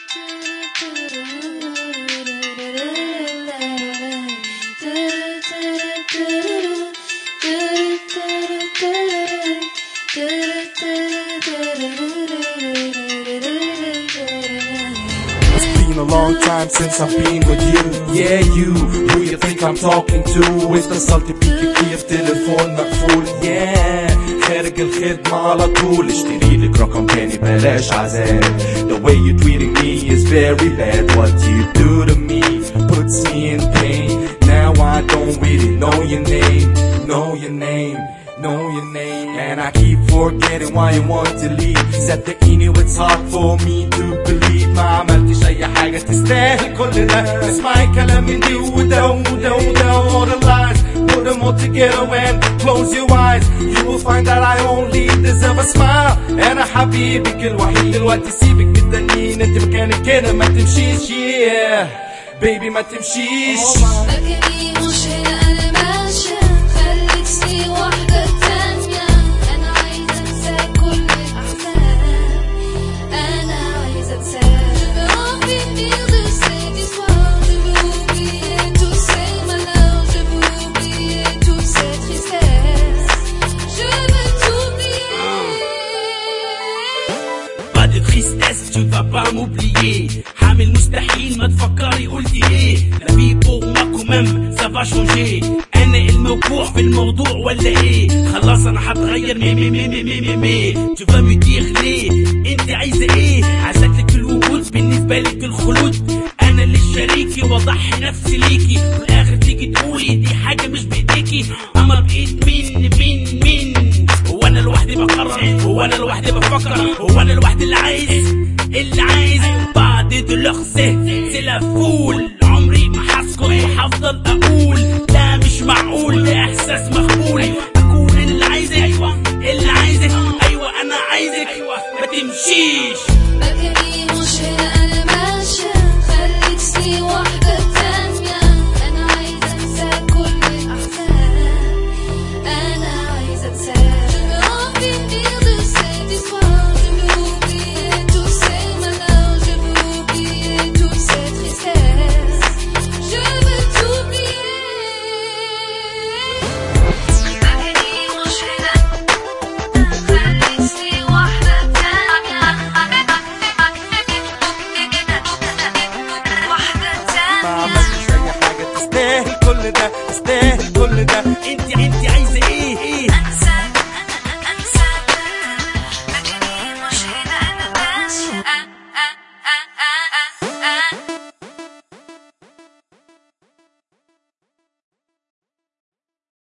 It's been a long time since I've been with you Yeah you, who you think I'm talking to اتصلت بيك كيف تليفون مقفول Yeah خارج الخدمة على طول اشتري لك رقم تاني بلاش عذاب The way you're treating me is very bad What you do to me puts me in pain Now I don't really know your name Know your name Know your name And I keep forgetting why you want to leave صدقيني it's hard for me to believe ما عملتش اي حاجة تستاهل كل ده تسمعي كلام من دي وده وده وده all the lies Put them all together and close your eyes You will find that I only deserve a smile أنا حبيبك الوحيد دلوقتي سيبك بالتانيين انت مكانك كده ما تمشيش yeah Baby ما تمشيش مكاني مش هنا انا ماشية خلتني واحدة تانية انا عايزة انسى كل الاحزان انا عايزة انساك Je veux envie de cette histoire Je veux oublier tous ces malheurs Je veux oublier toute cette tristesse Je veux t'oublier Pas de tristesse, tu vas pas m'oublier حامل مستحيل ما تفكري قلتي ايه لا في pour moi quand même ça va changer انا الموقوع في الموضوع ولا ايه خلاص انا هتغير مي مي مي مي مي مي مي tu vas me dire ليه انت عايزه ايه عايزك لك الوجود بالنسبه لك الخلود انا اللي شريكي واضحي نفسي ليكي في الاخر تيجي تقولي دي حاجه مش بايديكي اما بايد مين مين مين هو انا لوحدي بقرر هو انا لوحدي بفكر هو انا لوحدي اللي عايز اللي عايز بعد دلوقتي سي لا فول عمري ما هسكت وهفضل اقول لا مش معقول ده احساس مقبول اكون اللي عايزك اللي عايزك ايوه انا عايزك ما تمشيش